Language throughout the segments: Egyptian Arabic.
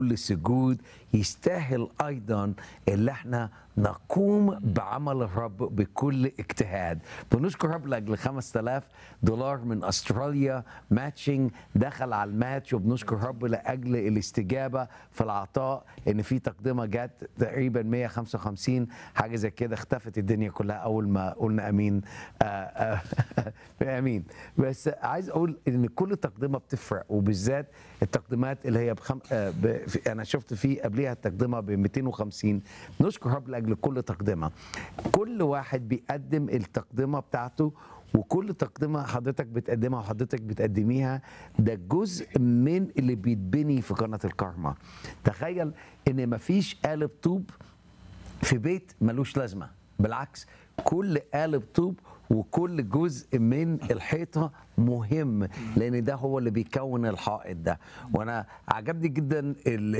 كل سجود يستاهل ايضا اللي احنا نقوم بعمل الرب بكل اجتهاد بنشكر رب لاجل 5000 دولار من استراليا ماتشنج دخل على الماتش وبنشكر رب لاجل الاستجابه في العطاء ان في تقدمه جت تقريبا 155 حاجه زي كده اختفت الدنيا كلها اول ما قلنا امين آه آه امين بس عايز اقول ان كل تقدمه بتفرق وبالذات التقديمات اللي هي بخم... آه ب... في... انا شفت في قبليها التقدمه ب 250 نشكر رب لاجل كل تقدمه كل واحد بيقدم التقدمه بتاعته وكل تقدمه حضرتك بتقدمها وحضرتك بتقدميها ده جزء من اللي بيتبني في قناه الكارما تخيل ان مفيش قالب طوب في بيت ملوش لازمه بالعكس كل قالب طوب وكل جزء من الحيطه مهم لان ده هو اللي بيكون الحائط ده وانا عجبني جدا ال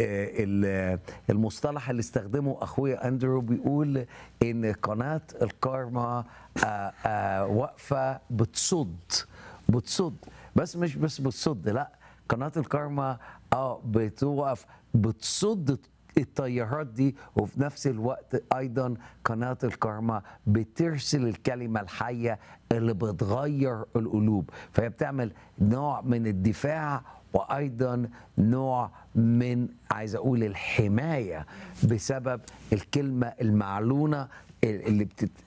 ال المصطلح اللي استخدمه اخويا اندرو بيقول ان قناه الكارما آه، آه، واقفه بتصد بتصد بس مش بس بتصد لا قناه الكارما اه بتوقف بتصد التيارات دي وفي نفس الوقت ايضا قناه الكارما بترسل الكلمه الحيه اللي بتغير القلوب فهي بتعمل نوع من الدفاع وايضا نوع من عايز اقول الحمايه بسبب الكلمه المعلونه اللي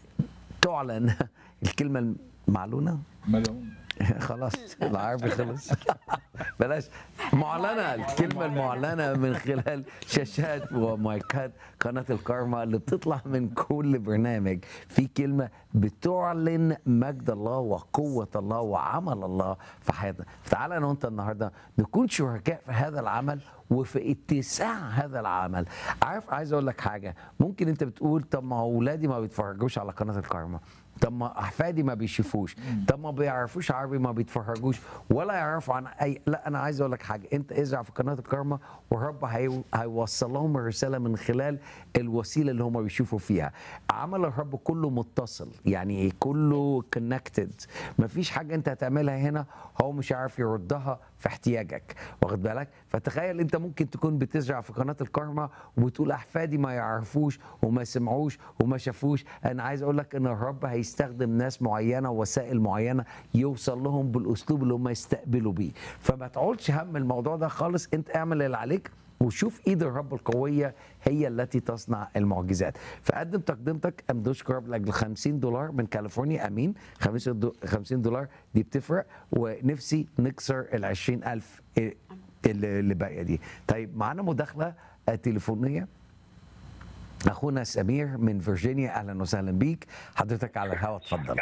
بتعلن الكلمه المعلونه ملعون خلاص العربي خلص بلاش معلنه الكلمه المعلنه من خلال شاشات ومايكات قناه الكارما اللي بتطلع من كل برنامج في كلمه بتعلن مجد الله وقوه الله وعمل الله في حياتنا فتعالى انا وانت النهارده نكون شركاء في هذا العمل وفي اتساع هذا العمل عارف عايز اقول لك حاجه ممكن انت بتقول طب ما اولادي ما بيتفرجوش على قناه الكارما طب ما احفادي ما بيشوفوش طب ما بيعرفوش عربي ما بيتفرجوش ولا يعرفوا عن اي لا انا عايز اقول لك حاجه انت ازرع في قناه الكارما والرب هي... هيوصل لهم الرساله من خلال الوسيله اللي هم بيشوفوا فيها عمل الرب كله متصل يعني كله كونكتد مفيش حاجه انت هتعملها هنا هو مش عارف يردها في احتياجك واخد بالك فتخيل انت ممكن تكون بتزرع في قناه الكارما وبتقول احفادي ما يعرفوش وما سمعوش وما شافوش انا عايز اقول لك ان الرب هيستخدم ناس معينه ووسائل معينه يوصل لهم بالاسلوب اللي هم يستقبلوا بيه فما تقعدش هم الموضوع ده خالص انت اعمل اللي عليك وشوف ايد الرب القويه هي التي تصنع المعجزات فقدم تقدمتك ام تشكر رب لاجل 50 دولار من كاليفورنيا امين 50 دولار دي بتفرق ونفسي نكسر ال 20000 اللي اللي باقيه دي طيب معانا مداخله تليفونيه اخونا سمير من فيرجينيا اهلا وسهلا بيك حضرتك على الهواء اتفضل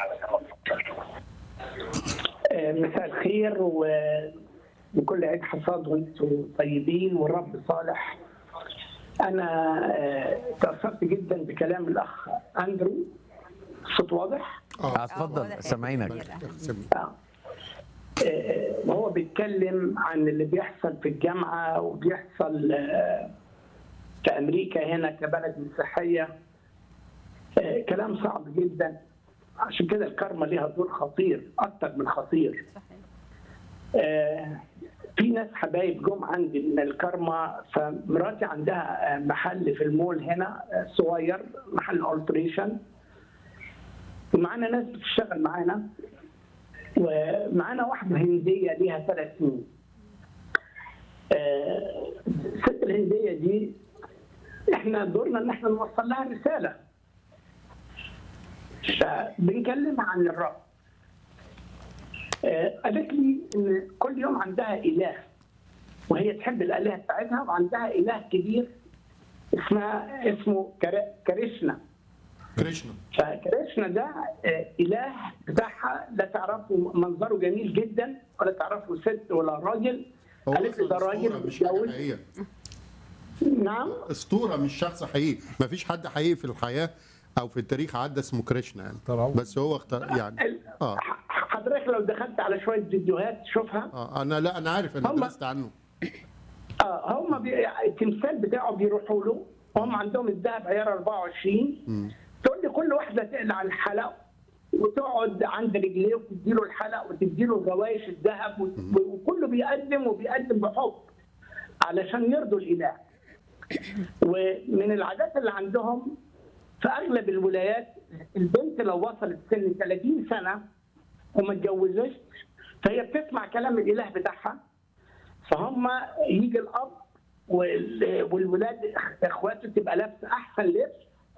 مساء الخير وبكل عيد حصاد وانتم طيبين والرب صالح انا آه، تاثرت جدا بكلام الاخ اندرو الصوت واضح آه، اتفضل سامعينك آه. آه، وهو بيتكلم عن اللي بيحصل في الجامعه وبيحصل آه، في امريكا هنا كبلد مسيحيه آه، كلام صعب جدا عشان كده الكارما ليها دور خطير اكتر من خطير آه، في ناس حبايب جم عندي من الكارما فمراتي عندها آه، محل في المول هنا آه، صغير محل التريشن ومعانا ناس بتشتغل معانا ومعانا واحده هنديه ليها ثلاث سنين آه، الست الهنديه دي احنا دورنا ان احنا نوصل لها رساله فبنكلم عن الرب آه، قالت لي ان كل يوم عندها اله وهي تحب الالهه بتاعتها وعندها اله كبير اسمها اسمه كر- كريشنا كريشنا فكريشنا ده آه، اله بتاعها لا تعرفه منظره جميل جدا ولا تعرفه ست ولا راجل هو قالت لي ده أصلاً راجل أسطورة مش حاجة متجوز حقيقية نعم اسطوره مش شخص حقيقي ما فيش حد حقيقي في الحياه او في التاريخ عدى اسمه كريشنا يعني اخترعوه. بس هو اختار يعني ال- اه ح- حضرتك لو دخلت على شويه فيديوهات تشوفها اه انا لا انا عارف انا هم- درست عنه اه هم بي... التمثال بتاعه بيروحوا له هم عندهم الذهب عيار 24 تقول لي كل واحده تقلع الحلق وتقعد عند رجليه وتديله الحلق وتديله غوايش الذهب و- وكله بيقدم وبيقدم بحب علشان يرضوا الاله ومن العادات اللي عندهم في اغلب الولايات البنت لو وصلت سن 30 سنه وما اتجوزتش فهي بتسمع كلام الاله بتاعها فهم يجي الاب وال- والولاد اخواته تبقى لابسه احسن لبس